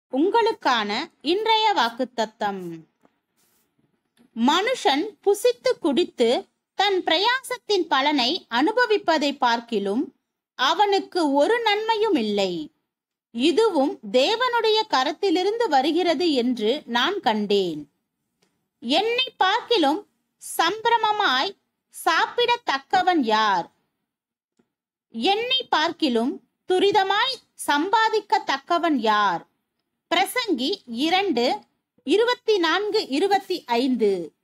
உங்களுக்கான இன்றைய வாக்குத்தத்தம் மனுஷன் புசித்து குடித்து தன் பிரயாசத்தின் பலனை அனுபவிப்பதை பார்க்கிலும் அவனுக்கு ஒரு நன்மையும் இல்லை இதுவும் தேவனுடைய கரத்திலிருந்து வருகிறது என்று நான் கண்டேன் என்னை பார்க்கிலும் சம்பிரமமாய் சாப்பிடத்தக்கவன் யார் என்னை பார்க்கிலும் துரிதமாய் சம்பாதிக்கத்தக்கவன் யார் பிரசங்கி இரண்டு இருபத்தி நான்கு இருபத்தி ஐந்து